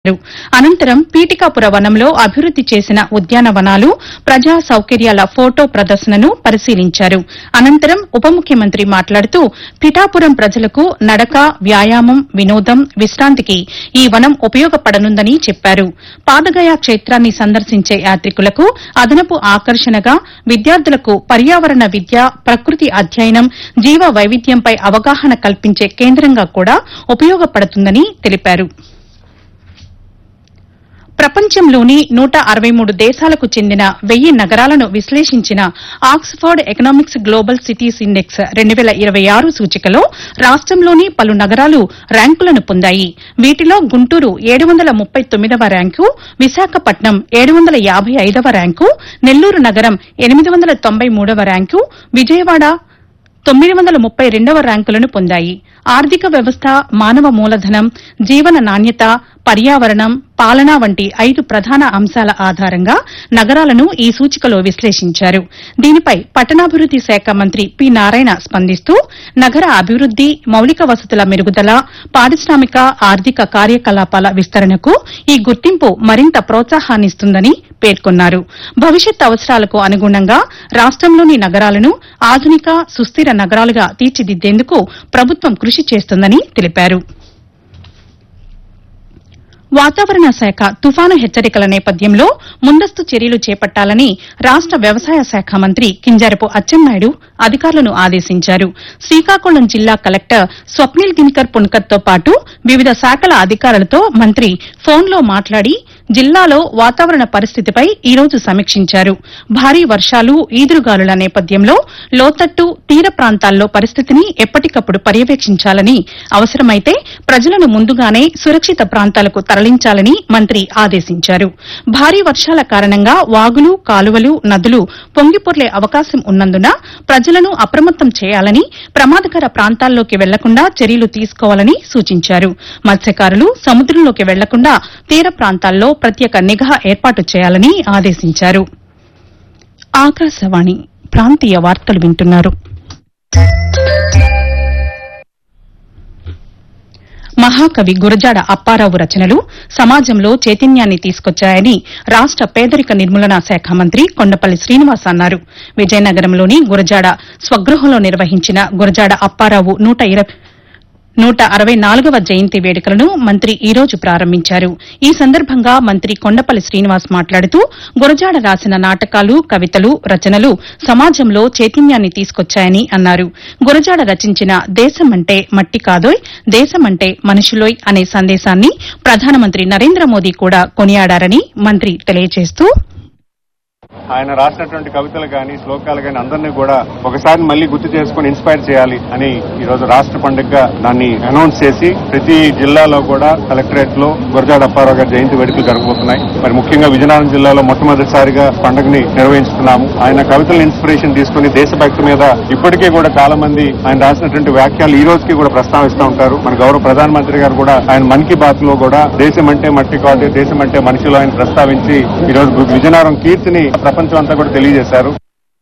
అనంతరం పీఠికాపుర వనంలో అభివృద్ది చేసిన ఉద్యానవనాలు ప్రజా సౌకర్యాల ఫోటో ప్రదర్శనను పరిశీలించారు అనంతరం ఉప ముఖ్యమంత్రి మాట్లాడుతూ పిఠాపురం ప్రజలకు నడక వ్యాయామం వినోదం విశ్రాంతికి ఈ వనం ఉపయోగపడనుందని చెప్పారు పాదగయ క్షేత్రాన్ని సందర్శించే యాత్రికులకు అదనపు ఆకర్షణగా విద్యార్థులకు పర్యావరణ విద్య ప్రకృతి అధ్యయనం జీవ వైవిధ్యంపై అవగాహన కల్పించే కేంద్రంగా కూడా ఉపయోగపడుతుందని తెలిపారు ప్రపంచంలోని నూట అరవై మూడు దేశాలకు చెందిన వెయ్యి నగరాలను విశ్లేషించిన Oxford economics global cities index రెండు వేల ఇరవై ఆరు సూచికలో రాష్టంలోని పలు నగరాలు ర్యాంకులను పొందాయి వీటిలో గుంటూరు ఏడు వందల ముప్పై తొమ్మిదవ ర్యాంకు విశాఖపట్నం ఏడు వందల యాభై ఐదవ ర్యాంకు నెల్లూరు నగరం ఎనిమిది వందల తొంభై మూడవ ర్యాంకు విజయవాడ తొమ్మిది వందల ముప్పై రెండవ ర్యాంకులను పొందాయి ఆర్థిక వ్యవస్థ మానవ మూలధనం జీవన నాణ్యత పర్యావరణం పాలన వంటి ఐదు ప్రధాన అంశాల ఆధారంగా నగరాలను ఈ సూచికలో విశ్లేషించారు దీనిపై పట్టణాభివృద్ది శాఖ మంత్రి పి నారాయణ స్పందిస్తూ నగర అభివృద్ది మౌలిక వసతుల మెరుగుదల పారిశ్రామిక ఆర్థిక కార్యకలాపాల విస్తరణకు ఈ గుర్తింపు మరింత ప్రోత్సాహాన్నిస్తుందని పేర్కొన్నారు భవిష్యత్ అవసరాలకు అనుగుణంగా రాష్టంలోని నగరాలను ఆధునిక సుస్థిర నగరాలుగా తీర్చిదిద్దేందుకు ప్రభుత్వం కృషి చేస్తుందని తెలిపారు వాతావరణ శాఖ తుఫాను హెచ్చరికల నేపథ్యంలో ముందస్తు చర్యలు చేపట్టాలని రాష్ట వ్యవసాయ శాఖ మంత్రి కింజారపు అచ్చెన్నాయుడు అధికారులను ఆదేశించారు శ్రీకాకుళం జిల్లా కలెక్టర్ స్వప్నిల్ దినకర్ పుణ్కర్తో పాటు వివిధ శాఖల అధికారులతో మంత్రి ఫోన్లో మాట్లాడి జిల్లాలో వాతావరణ పరిస్థితిపై ఈ రోజు సమీక్షించారు భారీ వర్షాలు ఈదురుగాలుల నేపథ్యంలో లోతట్టు తీర ప్రాంతాల్లో పరిస్థితిని ఎప్పటికప్పుడు పర్యవేక్షించాలని అవసరమైతే ప్రజలను ముందుగానే సురక్షిత ప్రాంతాలకు తరలించాలని మంత్రి ఆదేశించారు భారీ వర్షాల కారణంగా వాగులు కాలువలు నదులు పొంగిపొర్లే అవకాశం ఉన్నందున ప్రజలను అప్రమత్తం చేయాలని ప్రమాదకర ప్రాంతాల్లోకి వెళ్లకుండా చర్యలు తీసుకోవాలని సూచించారు మత్స్యకారులు సముద్రంలోకి వెళ్లకుండా తీర ప్రాంతాల్లో ప్రత్యేక నిఘా ఏర్పాటు చేయాలని ఆదేశించారు ఆకాశవాణి ప్రాంతీయ వార్తలు వింటున్నారు మహాకవి గురజాడ అప్పారావు రచనలు సమాజంలో చైతన్యాన్ని తీసుకొచ్చాయని రాష్ట పేదరిక నిర్మూలనా శాఖ మంత్రి కొండపల్లి శ్రీనివాస్ అన్నారు విజయనగరంలోని గురజాడ స్వగృహంలో నిర్వహించిన గురజాడ అప్పారావు నూట ఇరవై నూట అరవై నాలుగవ జయంతి వేడుకలను మంత్రి ఈ రోజు ప్రారంభించారు ఈ సందర్భంగా మంత్రి కొండపల్లి శ్రీనివాస్ మాట్లాడుతూ గురజాడ రాసిన నాటకాలు కవితలు రచనలు సమాజంలో చైతన్యాన్ని తీసుకొచ్చాయని అన్నారు గురజాడ రచించిన దేశమంటే మట్టి కాదోయ్ దేశమంటే మనుషులోయ్ అనే సందేశాన్ని ప్రధానమంత్రి నరేంద్ర మోదీ కూడా కొనియాడారని మంత్రి తెలియజేస్తూ ఆయన రాసినటువంటి కవితలు కానీ శ్లోకాలు కానీ అందరినీ కూడా ఒకసారి మళ్ళీ గుర్తు చేసుకుని ఇన్స్పైర్ చేయాలి అని ఈ రోజు రాష్ట్ర పండుగగా దాన్ని అనౌన్స్ చేసి ప్రతి జిల్లాలో కూడా కలెక్టరేట్ లో గురజాడ అప్పారావు గారి జయంతి వేడుకలు జరగబోతున్నాయి మరి ముఖ్యంగా విజయనగరం జిల్లాలో మొట్టమొదటిసారిగా పండుగని నిర్వహించుతున్నాము ఆయన కవితల ఇన్స్పిరేషన్ తీసుకుని దేశభక్తి మీద ఇప్పటికే కూడా చాలా మంది ఆయన రాసినటువంటి వ్యాఖ్యలు ఈ రోజుకి కూడా ప్రస్తావిస్తూ ఉంటారు మన గౌరవ ప్రధానమంత్రి గారు కూడా ఆయన మన్ కీ బాత్ లో కూడా దేశం అంటే మట్టి కాదు దేశం అంటే మనిషిలో ఆయన ప్రస్తావించి ఈ రోజు విజయనగరం కీర్తిని ప్రపంచం అంతా కూడా తెలియజేశారు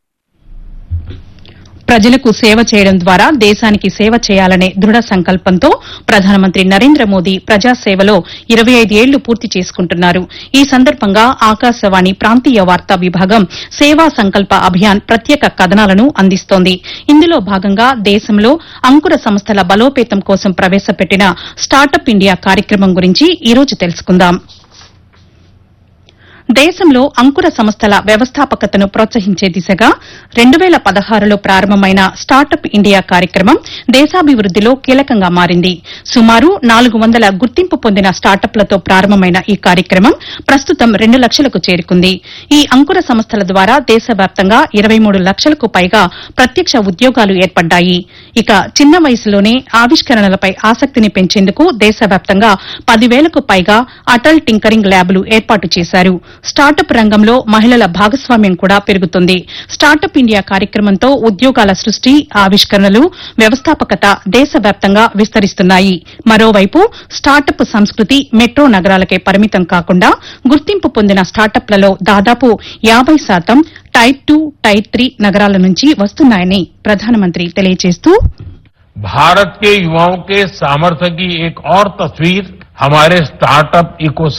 ప్రజలకు సేవ చేయడం ద్వారా దేశానికి సేవ చేయాలనే దృఢ సంకల్పంతో ప్రధానమంత్రి నరేంద్ర మోదీ ప్రజాసేవలో ఇరవై ఐదేళ్లు పూర్తి చేసుకుంటున్నారు ఈ సందర్భంగా ఆకాశవాణి ప్రాంతీయ వార్తా విభాగం సేవా సంకల్ప అభియాన్ ప్రత్యేక కథనాలను అందిస్తోంది ఇందులో భాగంగా దేశంలో అంకుర సంస్థల బలోపేతం కోసం ప్రవేశపెట్టిన స్టార్టప్ ఇండియా కార్యక్రమం గురించి ఈ రోజు తెలుసుకుందాం దేశంలో అంకుర సంస్థల వ్యవస్థాపకతను ప్రోత్సహించే దిశగా రెండు వేల పదహారులో ప్రారంభమైన స్టార్టప్ ఇండియా కార్యక్రమం దేశాభివృద్దిలో కీలకంగా మారింది సుమారు నాలుగు వందల గుర్తింపు పొందిన స్టార్టప్లతో ప్రారంభమైన ఈ కార్యక్రమం ప్రస్తుతం రెండు లక్షలకు చేరుకుంది ఈ అంకుర సంస్థల ద్వారా దేశవ్యాప్తంగా ఇరవై మూడు లక్షలకు పైగా ప్రత్యక్ష ఉద్యోగాలు ఏర్పడ్డాయి ఇక చిన్న వయసులోనే ఆవిష్కరణలపై ఆసక్తిని పెంచేందుకు దేశవ్యాప్తంగా పదివేలకు పైగా అటల్ టింకరింగ్ ల్యాబ్లు ఏర్పాటు చేశారు స్టార్టప్ రంగంలో మహిళల భాగస్వామ్యం కూడా పెరుగుతుంది స్టార్టప్ ఇండియా కార్యక్రమంతో ఉద్యోగాల సృష్టి ఆవిష్కరణలు వ్యవస్థాపకత దేశవ్యాప్తంగా విస్తరిస్తున్నాయి మరోవైపు స్టార్టప్ సంస్కృతి మెట్రో నగరాలకే పరిమితం కాకుండా గుర్తింపు పొందిన స్టార్టప్లలో దాదాపు యాబై శాతం టైర్ టూ టైర్ త్రీ నగరాల నుంచి వస్తున్నాయని ప్రధానమంత్రి తెలియజేస్తూ भारत के युवाओं के सामर्थ्य की एक और तस्वीर हमारे स्टार्टअप इको